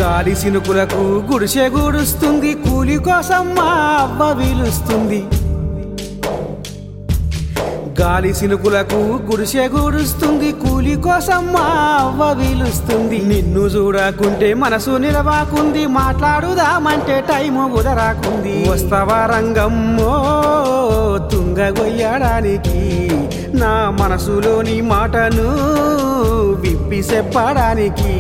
గాలి సినుకులకు గుడిసె గూడుస్తుంది కూలి కోసం మా అవ్వ వీలుస్తుంది గాలి సినుకులకు గుడిసె గూడుస్తుంది కూలి కోసం మా అవ్వ వీలుస్తుంది నిన్ను చూడకుంటే మనసు నిలవాకుంది మాట్లాడుదామంటే టైము కుదరాకుంది వస్తావా రంగమ్మో తుంగగొయ్యడానికి నా మనసులోని మాటను విప్పి చెప్పడానికి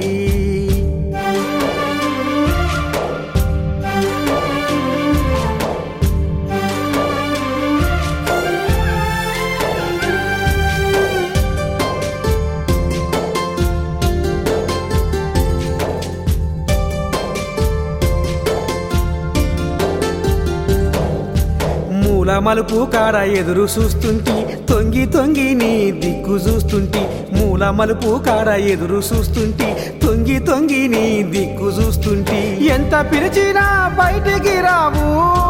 మూల మలుపు కాడ ఎదురు చూస్తుంటి తొంగి తొంగి నీ దిక్కు చూస్తుంటి మూల మలుపు కాడ ఎదురు చూస్తుంటి తొంగి తొంగి నీ దిక్కు చూస్తుంటి ఎంత పిలిచినా బయటికి రావు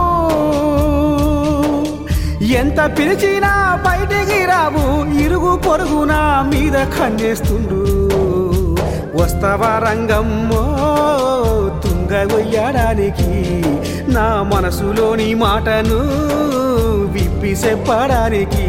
ఎంత పిలిచినా బయటికి రావు ఇరుగు పొరుగు నా మీద కన్నేస్తుండు వస్తావా రంగమ్మో తుంగగొయ్యడానికి నా మనసులోని మాటను విప్పి చెప్పడానికి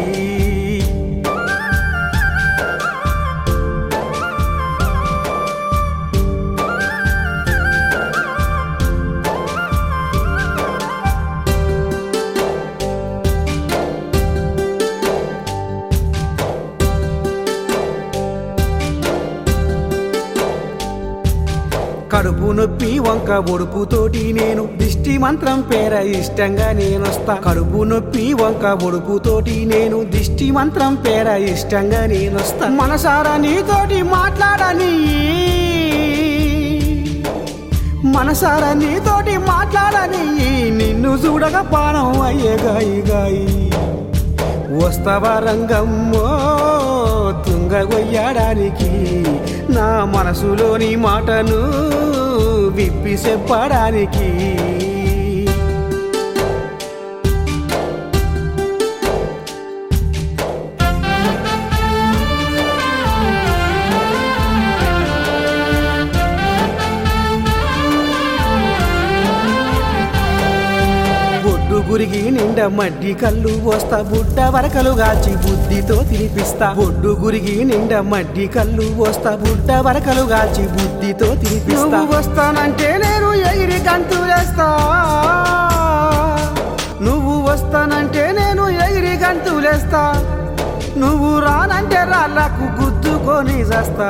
కడుపు నొప్పి వంక ఒడుపుతోటి నేను దిష్టి మంత్రం పేర ఇష్టంగా నేనొస్తా కడుపు నొప్పి వంక ఒడుపుతోటి నేను దిష్టి మంత్రం పేర ఇష్టంగా నేనొస్తా మనసారా నీతోటి మాట్లాడని మనసారా నీతోటి మాట్లాడని నిన్ను చూడగా పానం అయ్యే గాయి గాయి వస్తావా రంగమ్మో తుంగగొయ్యడానికి నా మనసులోని మాటను విప్పి చెప్పడానికి బొడ్డు గురిగి నిండా మడ్డి కళ్ళు వస్తా బుడ్డ వరకలు గాచి బుద్ధితో తినిపిస్తా బొడ్డు గురిగి నిండా మడ్డి కళ్ళు వస్తా బుడ్డ వరకలు గాచి బుద్ధితో తినిపిస్తా నువ్వు వస్తానంటే నేను ఎగిరి గంతులేస్తా నువ్వు వస్తానంటే నేను ఎగిరి గంతులేస్తా నువ్వు రానంటే రాళ్ళకు గుద్దుకొని చేస్తా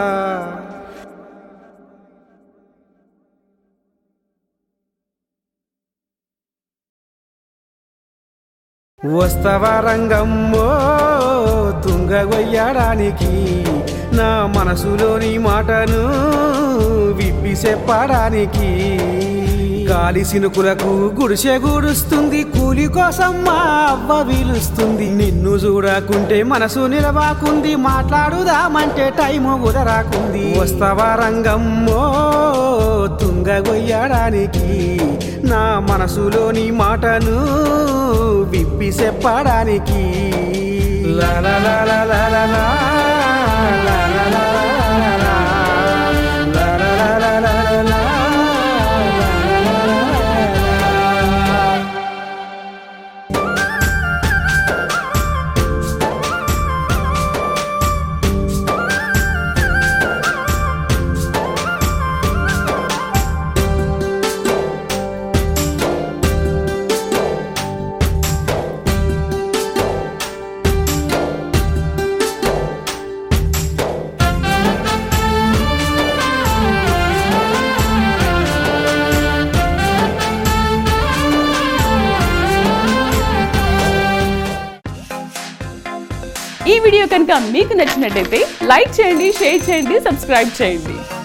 వస్తావా రంగమ్మో తుంగగొయ్యడానికి నా మనసులోని మాటను విప్పి చెప్పడానికి గాలి సినుకులకు గుడిసె గూడుస్తుంది కూలి కోసం మా అవ్వ వీలుస్తుంది నిన్ను చూడకుంటే మనసు నిలవాకుంది మాట్లాడుదామంటే టైము కుదరాకుంది వస్తావా రంగమ్మో తుంగగొయ్యడానికి నా మనసులోని మాటను విప్పి చెప్పడానికి లా లా లా లా లా లా లా, లా లా లా లా లా లా, లా లా లా లా లా లా లా, లా లా లా లా లా. ఈ వీడియో కనుక మీకు నచ్చినట్టయితే లైక్ చేయండి షేర్ చేయండి సబ్స్క్రైబ్ చేయండి